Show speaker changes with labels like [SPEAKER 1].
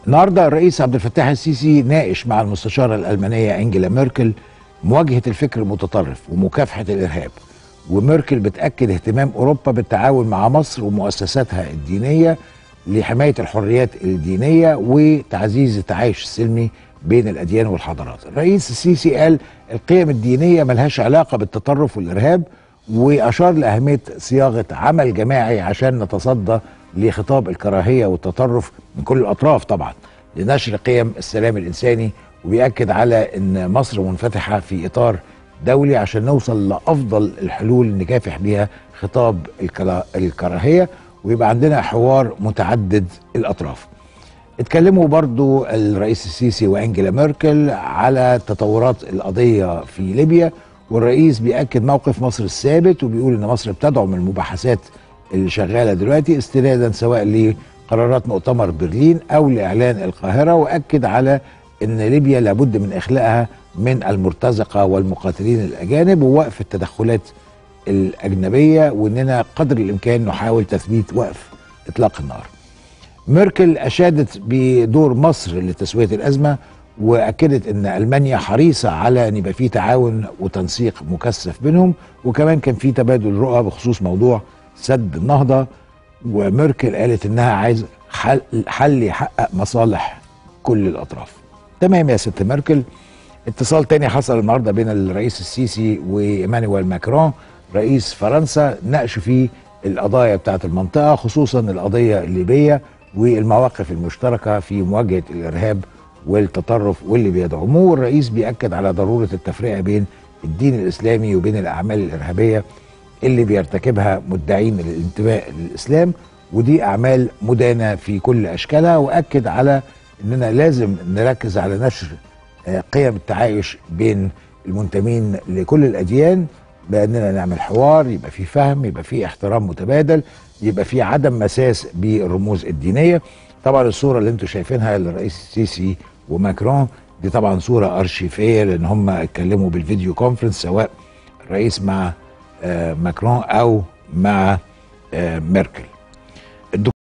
[SPEAKER 1] النهارده الرئيس عبد الفتاح السيسي ناقش مع المستشاره الالمانيه انجيلا ميركل مواجهه الفكر المتطرف ومكافحه الارهاب وميركل بتاكد اهتمام اوروبا بالتعاون مع مصر ومؤسساتها الدينيه لحمايه الحريات الدينيه وتعزيز التعايش السلمي بين الاديان والحضارات. الرئيس السيسي قال القيم الدينيه ملهاش علاقه بالتطرف والارهاب واشار لاهميه صياغه عمل جماعي عشان نتصدى لخطاب الكراهيه والتطرف من كل الاطراف طبعا لنشر قيم السلام الانساني وبيأكد على ان مصر منفتحه في اطار دولي عشان نوصل لافضل الحلول نكافح بيها خطاب الكراهيه ويبقى عندنا حوار متعدد الاطراف. اتكلموا برضو الرئيس السيسي وانجيلا ميركل على تطورات القضيه في ليبيا والرئيس بيأكد موقف مصر الثابت وبيقول ان مصر بتدعم المباحثات اللي شغاله دلوقتي استنادا سواء لقرارات مؤتمر برلين او لاعلان القاهره واكد على ان ليبيا لابد من اخلاءها من المرتزقه والمقاتلين الاجانب ووقف التدخلات الاجنبيه واننا قدر الامكان نحاول تثبيت وقف اطلاق النار. ميركل اشادت بدور مصر لتسويه الازمه واكدت ان المانيا حريصه على ان يبقى في تعاون وتنسيق مكثف بينهم وكمان كان في تبادل رؤى بخصوص موضوع سد النهضه وميركل قالت انها عايز حل, حل يحقق مصالح كل الاطراف. تمام يا ست ميركل اتصال تاني حصل النهارده بين الرئيس السيسي وايمانويل ماكرون رئيس فرنسا ناقشوا فيه القضايا بتاعت المنطقه خصوصا القضيه الليبيه والمواقف المشتركه في مواجهه الارهاب والتطرف واللي بيدعموه الرئيس بيأكد على ضروره التفرقه بين الدين الاسلامي وبين الاعمال الارهابيه اللي بيرتكبها مدعين الانتماء للاسلام ودي اعمال مدانه في كل اشكالها واكد على اننا لازم نركز على نشر قيم التعايش بين المنتمين لكل الاديان باننا نعمل حوار يبقى في فهم يبقى في احترام متبادل يبقى في عدم مساس بالرموز الدينيه طبعا الصوره اللي انتم شايفينها للرئيس السيسي وماكرون دي طبعا صوره ارشيفيه لان هم اتكلموا بالفيديو كونفرنس سواء الرئيس مع ماكرون او مع ميركل